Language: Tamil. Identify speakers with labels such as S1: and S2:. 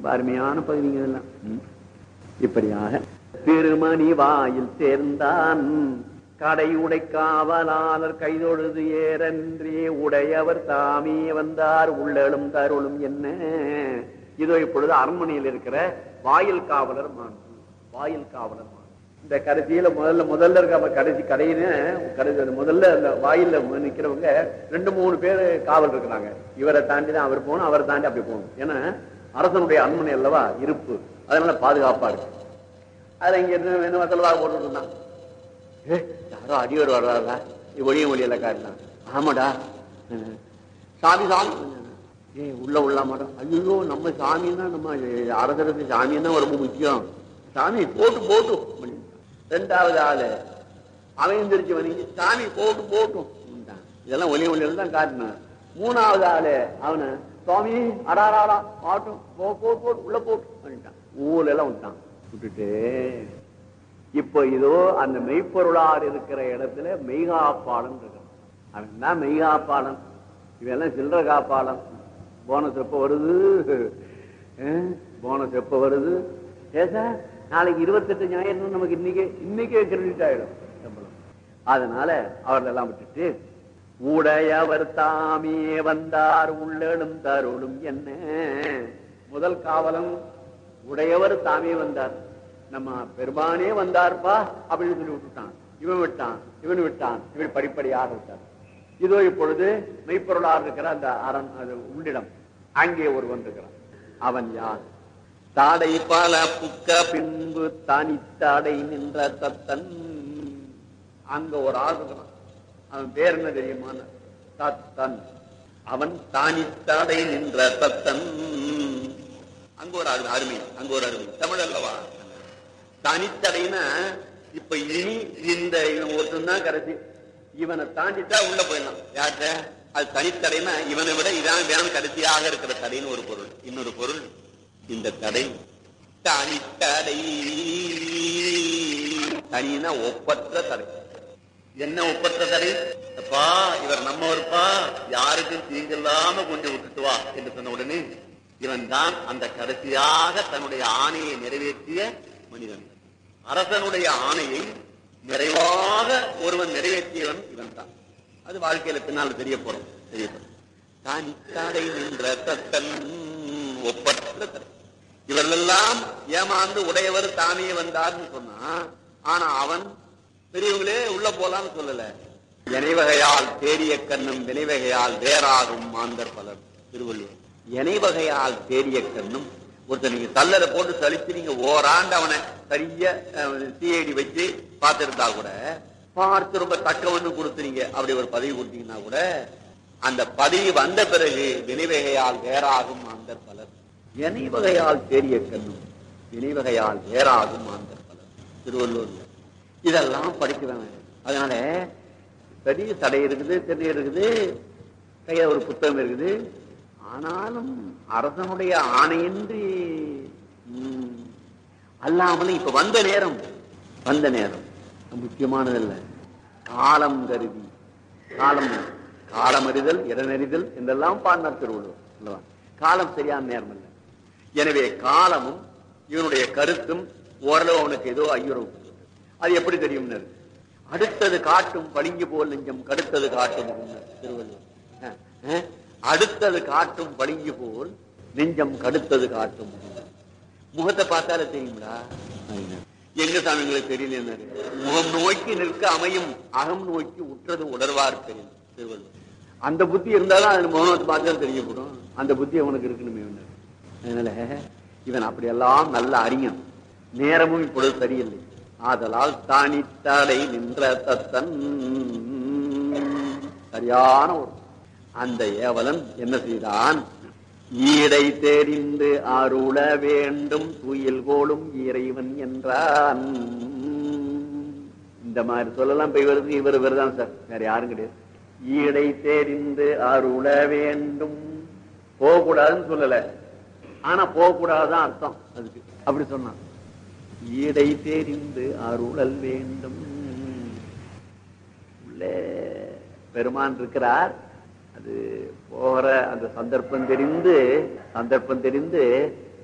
S1: ரொம்ப அருமையான பகுதிங்க இதெல்லாம் ம். இப்படியாக திருமணி வாயில் சேர்ந்தான் கடை உடை காவலாளர் கைதொழுது ஏறன்றே உடையவர் தாமே வந்தார் உள்ளலும் தருளும் என்ன இதோ இப்பொழுது அரண்மனையில் இருக்கிற வாயில் காவலர் மாண்பு வாயில் காவலர் மாண்பு இந்த கடைசியில முதல்ல முதல்ல இருக்க கடைசி கடையின்னு கடைசி அந்த முதல்ல அந்த வாயில்ல நிக்கிறவங்க ரெண்டு மூணு பேர் காவல் இருக்கிறாங்க இவரை தாண்டி தான் அவர் போகணும் அவரை தாண்டி அப்படி போகணும் ஏன்னா அரசனுடைய அரண்மனை அல்லவா இருப்பு அதனால பாதுகாப்பா இருக்கு அதுல இங்க இருந்து என்ன வசலவாக போட்டுட்டு இருந்தான் ஏ யாரோ அடியோர் வர்றாரா ஒளியும் ஒளியெல்லாம் காட்டினான் ஆமாடா அஹ், சாமி சாமி ஏ உள்ள உள்ள மாட்டோம் ஐயோ நம்ம சாமின்னா நம்ம அரசருக்கு சாமின்னா ரொம்ப முக்கியம் சாமி போட்டு போட்டும் அப்படின்ட்டான். ரெண்டாவது ஆளு அவன் எந்திரிச்சு வணங்கி சாமி போட்டு போட்டும் அப்படின்ட்டான். இதெல்லாம் ஒளி ஒளியில தான் காட்டினான் மூணாவது ஆளு அவனு சுவாமி அடாராடா பாட்டும் போ போட்டு போட்டு உள்ள போட்டு பண்ணிட்டான் ஊர்ல எல்லாம் விட்டான் விட்டுட்டு இப்போ இதோ அந்த மெய்ப்பொருளார் இருக்கிற இடத்துல மெய்காப்பாளன் இருக்கிறான் அவன் தான் மெய்காப்பாளன் இவெல்லாம் சில்லற காப்பாளன் போனஸ் எப்ப வருது அஹ், போனஸ் எப்ப வருது ஏசா நாளைக்கு இருபத்தெட்டு ஞாயிறு நமக்கு இன்னைக்கே இன்னைக்கே கிரெடிட் ஆயிடும் சம்பளம் அதனால அவர்கள் எல்லாம் விட்டுட்டு உடையவர் தாமே வந்தார் உள்ளலும் தருளும் என்ன முதல் காவலன் உடையவர் தாமே வந்தார் நம்ம பெருமானே வந்தார்ப்பா அப்படின்னு சொல்லி விட்டுட்டான் இவன் விட்டான் இவன் விட்டான் இவன் படிப்படியாக விட்டார் இதோ இப்பொழுது மெய்ப்பொருளாக இருக்கிற அந்த அரண் அது உள்ளிடம் அங்கே ஒருவன் இருக்கிறான் அவன் யார் தாடை பல புக்க பின்பு தனித்தாடை நின்ற தத்தன் அங்க ஒரு ஆள் இருக்கிறான் அவன் பேர் என்ன தெரியுமா தத்தன் அவன் தானித்தாடை நின்ற தத்தன் அங்க ஒரு அரு- அருமை அங்க ஒரு அருமை தமிழ் அல்லவா தனித்தடைனா இப்ப இனி இந்த இவன் ஒருத்தன் தான் கடைசி இவனை தாண்டிட்டா உள்ள போயிடலாம் யார்கிட்ட அது தனித்தடைனா இவனை விட இதான் வேணும் கடைசியாக இருக்கிற தடைன்னு ஒரு பொருள் இன்னொரு பொருள் இந்த தடை தனித்தடை தனினா ஒப்பற்ற தடை என்ன ஒப்பற்ற தடை அப்பா இவர் நம்மவர்ப்பா யாருக்கும் தீங்கில்லாம கொஞ்சம் விட்டுட்டு வா என்று சொன்ன உடனே இவன் தான் அந்த கடைசியாக தன்னுடைய ஆணையை நிறைவேற்றிய மனிதன் அரசனுடைய ஆணையை நிறைவாக ஒருவன் நிறைவேற்றியவன் இவன் தான் அது வாழ்க்கையில பின்னால் தெரிய போறோம் தெரிய போறோம் தனித்தடை நின்ற தத்தன் ஒப்பற்ற தடை இவர்களெல்லாம் ஏமாந்து உடையவர் தானே வந்தார்னு சொன்னா ஆனா அவன் பெரியவங்களே உள்ள போலான்னு சொல்லல இணைவகையால் தேடிய கண்ணும் வினைவகையால் வேறாகும் மாந்தர் பலர் திருவள்ளுவர் இணைவகையால் தேடிய கண்ணும் ஒருத்தர் நீங்க தள்ளரை போட்டு சலிச்சு நீங்க ஓராண்டு அவனை சரிய சிஐடி வச்சு பார்த்திருந்தா கூட பார்த்து ரொம்ப தக்கவன்னு கொடுத்துறீங்க அப்படி ஒரு பதவி கொடுத்தீங்கன்னா கூட அந்த பதவி வந்த பிறகு வினைவகையால் வேறாகும் மாந்தர் பலர் இணைவகையால் தேடிய கண்ணும் வினைவகையால் வேறாகும் மாந்தர் பலர் திருவள்ளூர்ல இதெல்லாம் படிக்க வேணாம் அதனால பெரிய தடை இருக்குது திரை இருக்குது கையில ஒரு புத்தகம் இருக்குது ஆனாலும் அரசனுடைய ஆணையின்றி ம், அல்லாமலும் இப்ப வந்த நேரம் வந்த நேரம் முக்கியமானதல்ல காலம் கருதி காலம் காலமறிதல் இடனறிதல் என்றெல்லாம் பாடினார் திருவள்ளுவர் அல்லவா? காலம் சரியான நேரம் இல்லை எனவே காலமும் இவனுடைய கருத்தும் ஓரளவு அவனுக்கு ஏதோ ஐயுறவு அது எப்படி தெரியும் அடுத்தது காட்டும் பளிங்கு போல் நெஞ்சம் கடுத்தது காட்டும் அப்படின்னார் திருவள்ளுவர் அஹ், அஹ், அடுத்தது காட்டும் பளிங்கு போல் நெஞ்சம் கடுத்தது காட்டும் அப்படின்னார். முகத்தை பார்த்தாலே தெரியுங்களா அப்படின்னார். எங்க சாமிங்களுக்கு தெரியல முகம் நோக்கி நிற்க அமையும் அகம் நோக்கி உற்றது உணர்வார் தெரியும் திருவள்ளுவர் அந்த புத்தி இருந்தாலும் அது முகத்தை பார்த்தா தெரியப்படும் அந்த புத்தி அவனுக்கு இருக்கணுமே ஒண்ணு. அதனால இவன் அப்படியெல்லாம் நல்ல அறிஞன் நேரமும் இப்பொழுது சரியில்லை ஆதலால் தானித்தடை நின்ற தத்தன் சரியான ஒரு அந்த ஏவலன் என்ன செய்தான் ஈடை தெரிந்து அருள வேண்டும் துயில் கோலும் இறைவன் என்றான் இந்த மாதிரி சொல்லலாம் இப்ப இவருக்கு இவர் இவர்தான் சார் வேற யாரும் கிடையாது ஈடை தெரிந்து அருள வேண்டும் போகக்கூடாதுன்னு சொல்லல ஆனா போகக்கூடாதுதான் அர்த்தம் அதுக்கு அப்படி சொன்னான் ஈடை தெரிந்து அருளல் வேண்டும் உள்ளே பெருமான் இருக்கிறார் அது போகிற அந்த சந்தர்ப்பம் தெரிந்து சந்தர்ப்பம் தெரிந்து